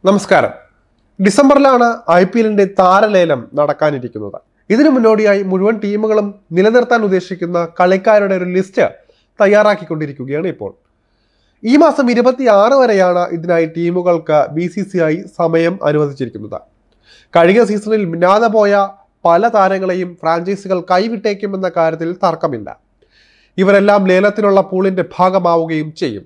നമസ്കാരം ഡിസംബറിലാണ് I P എല്ലിന്റെ താരലേലം നടക്കാനിരിക്കുന്നത് ഇതിനു മുന്നോടിയായി മുഴുവൻ ടീമുകളും നിലനിർത്താൻ ഉദ്ദേശിക്കുന്ന കളിക്കാരുടെ ഒരു ലിസ്റ്റ് തയ്യാറാക്കിക്കൊണ്ടിരിക്കുകയാണ് ഇപ്പോൾ ഈ മാസം ഇരുപത്തി ആറ് വരെയാണ് ഇതിനായി ടീമുകൾക്ക് ബി സി സി ഐ സമയം അനുവദിച്ചിരിക്കുന്നത് കഴിഞ്ഞ സീസണിൽ മിന്നാതെ പോയ പല താരങ്ങളെയും ഫ്രാഞ്ചൈസികൾ കൈവിട്ടേക്കുമെന്ന കാര്യത്തിൽ തർക്കമില്ല ഇവരെല്ലാം ലേലത്തിനുള്ള പൂളിന്റെ ഭാഗമാവുകയും ചെയ്യും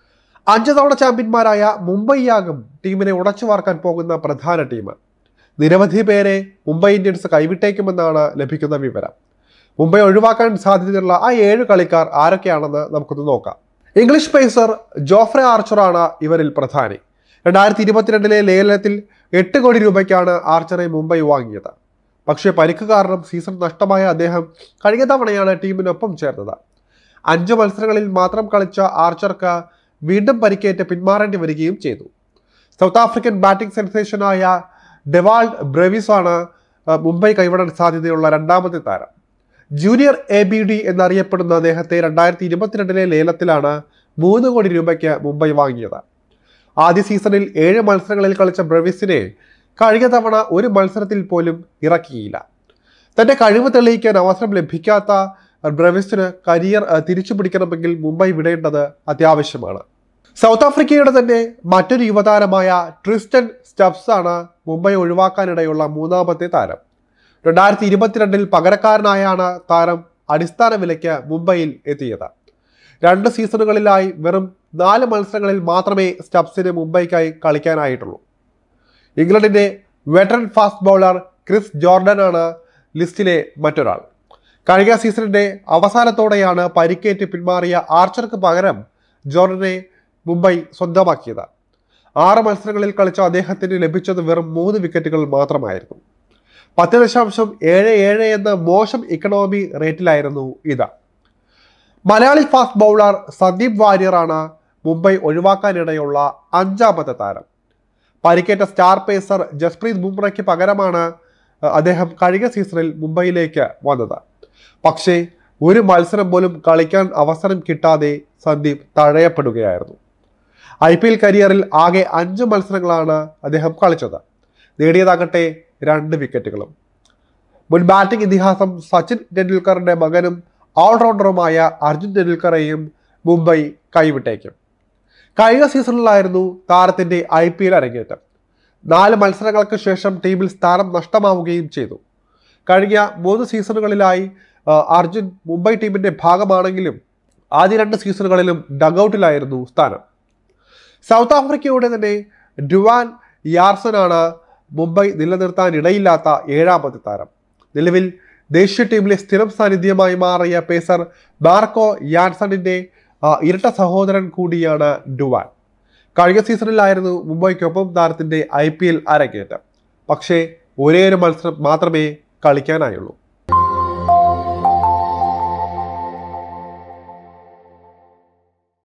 അഞ്ച് തവണ ചാമ്പ്യന്മാരായ മുംബൈയാകും ടീമിനെ ഉടച്ചു വാർക്കാൻ പോകുന്ന പ്രധാന ടീം നിരവധി പേരെ മുംബൈ ഇന്ത്യൻസ് കൈവിട്ടേക്കുമെന്നാണ് ലഭിക്കുന്ന വിവരം മുംബൈ ഒഴിവാക്കാൻ സാധ്യതയുള്ള ആ ഏഴ് കളിക്കാർ ആരൊക്കെയാണെന്ന് നമുക്കൊന്ന് നോക്കാം ഇംഗ്ലീഷ് പേസർ ജോഫ്രെ ആർച്ചറാണ് ഇവരിൽ പ്രധാനി രണ്ടായിരത്തി ഇരുപത്തിരണ്ടിലെ ലേലത്തിൽ എട്ട് കോടി രൂപയ്ക്കാണ് ആർച്ചറെ മുംബൈ വാങ്ങിയത് പക്ഷേ പരിക്ക് കാരണം സീസൺ നഷ്ടമായ അദ്ദേഹം കഴിഞ്ഞ തവണയാണ് ടീമിനൊപ്പം ചേർന്നത് അഞ്ച് മത്സരങ്ങളിൽ മാത്രം കളിച്ച ആർച്ചർക്ക് വീണ്ടും പരിക്കേറ്റ് പിന്മാറേണ്ടി വരികയും ചെയ്തു സൗത്ത് ആഫ്രിക്കൻ ബാറ്റിംഗ് സെൻസേഷനായ ഡെവാൾഡ് ബ്രെവിസ് ആണ് ആ, മുംബൈ കൈവിടാൻ സാധ്യതയുള്ള രണ്ടാമത്തെ താരം ജൂനിയർ എ ബി ഡി എന്നറിയപ്പെടുന്ന അദ്ദേഹത്തെ രണ്ടായിരത്തി ഇരുപത്തിരണ്ടിലെ ലേലത്തിലാണ് മൂന്ന് കോടി രൂപയ്ക്ക് മുംബൈ വാങ്ങിയത് ആദ്യ സീസണിൽ ഏഴ് മത്സരങ്ങളിൽ കളിച്ച ബ്രെവിസിനെ കഴിഞ്ഞ തവണ ഒരു മത്സരത്തിൽ പോലും ഇറക്കിയില്ല തന്റെ കഴിവ് തെളിയിക്കാൻ അവസരം ലഭിക്കാത്ത ബ്രെവിസിന് കരിയർ അഹ്, തിരിച്ചു പിടിക്കണമെങ്കിൽ മുംബൈ വിടേണ്ടത് അത്യാവശ്യമാണ് സൗത്ത് ആഫ്രിക്കയുടെ തന്നെ മറ്റൊരു യുവതാരമായ ട്രിസ്റ്റൻ സ്റ്റബ്സ് ആണ് മുംബൈ ഒഴിവാക്കാനിടയുള്ള മൂന്നാമത്തെ താരം രണ്ടായിരത്തി ഇരുപത്തിരണ്ടിൽ പകരക്കാരനായാണ് താരം അടിസ്ഥാന വിലയ്ക്ക് മുംബൈയിൽ എത്തിയത് രണ്ട് സീസണുകളിലായി വെറും നാല് മത്സരങ്ങളിൽ മാത്രമേ സ്റ്റബ്സിന് മുംബൈക്കായി കളിക്കാനായിട്ടുള്ളൂ ഇംഗ്ലണ്ടിന്റെ വെറ്ററൻ ഫാസ്റ്റ് ബൗളർ ക്രിസ് ജോർഡനാണ് ലിസ്റ്റിലെ മറ്റൊരാൾ കഴിഞ്ഞ സീസണിന്റെ അവസാനത്തോടെയാണ് പരിക്കേറ്റ് പിന്മാറിയ ആർച്ചർക്ക് പകരം ജോർഡനെ മുംബൈ സ്വന്തമാക്കിയത് ആറ് മത്സരങ്ങളിൽ കളിച്ച അദ്ദേഹത്തിന് ലഭിച്ചത് വെറും മൂന്ന് വിക്കറ്റുകൾ മാത്രമായിരുന്നു പത്ത് ദശാംശം ഏഴ് ഏഴ് എന്ന മോശം ഇക്കണോമി റേറ്റിലായിരുന്നു ഇത് മലയാളി ഫാസ്റ്റ് ബൗളർ സന്ദീപ് വാര്യറാണ് മുംബൈ ഒഴിവാക്കാനിടയുള്ള അഞ്ചാമത്തെ താരം പരിക്കേറ്റ സ്റ്റാർ പേസർ ജസ്പ്രീത് ബുംറയ്ക്ക് പകരമാണ് അഹ്, അദ്ദേഹം കഴിഞ്ഞ സീസണിൽ മുംബൈയിലേക്ക് വന്നത് പക്ഷേ ഒരു മത്സരം പോലും കളിക്കാൻ അവസരം കിട്ടാതെ സന്ദീപ് തഴയപ്പെടുകയായിരുന്നു ഐ പി എൽ കരിയറിൽ ആകെ അഞ്ച് മത്സരങ്ങളാണ് അദ്ദേഹം കളിച്ചത് നേടിയതാകട്ടെ രണ്ട് വിക്കറ്റുകളും മുൻ ബാറ്റിംഗ് ഇതിഹാസം സച്ചിൻ ടെണ്ടുൽക്കറിന്റെ മകനും ഓൾറൗണ്ടറുമായ അർജുൻ ടെണ്ടുൽക്കറെയും മുംബൈ കൈവിട്ടേക്കും കഴിഞ്ഞ സീസണിലായിരുന്നു താരത്തിന്റെ ഐ പി എൽ അരങ്ങേറ്റം നാല് മത്സരങ്ങൾക്ക് ശേഷം ടീമിൽ സ്ഥാനം നഷ്ടമാവുകയും ചെയ്തു കഴിഞ്ഞ മൂന്ന് സീസണുകളിലായി ആ, അർജുൻ മുംബൈ ടീമിന്റെ ഭാഗമാണെങ്കിലും ആദ്യ രണ്ട് സീസണുകളിലും ഡഗൌട്ടിലായിരുന്നു സ്ഥാനം സൗത്ത് ആഫ്രിക്കയുടെ തന്നെ ഡുവാൻ യാർസനാണ് മുംബൈ നിലനിർത്താൻ ഇടയില്ലാത്ത ഏഴാമത്തെ താരം നിലവിൽ ദേശീയ ടീമിലെ സ്ഥിരം സാന്നിധ്യമായി മാറിയ പേസർ മാർക്കോ യാൻസണിന്റെ ആ, ഇരട്ട സഹോദരൻ കൂടിയാണ് ഡുവാൻ കഴിഞ്ഞ സീസണിലായിരുന്നു മുംബൈക്കൊപ്പം താരത്തിന്റെ ഐ പി എൽ അരങ്ങേറ്റം പക്ഷേ ഒരേ ഒരു മത്സരം മാത്രമേ കളിക്കാനായുള്ളൂ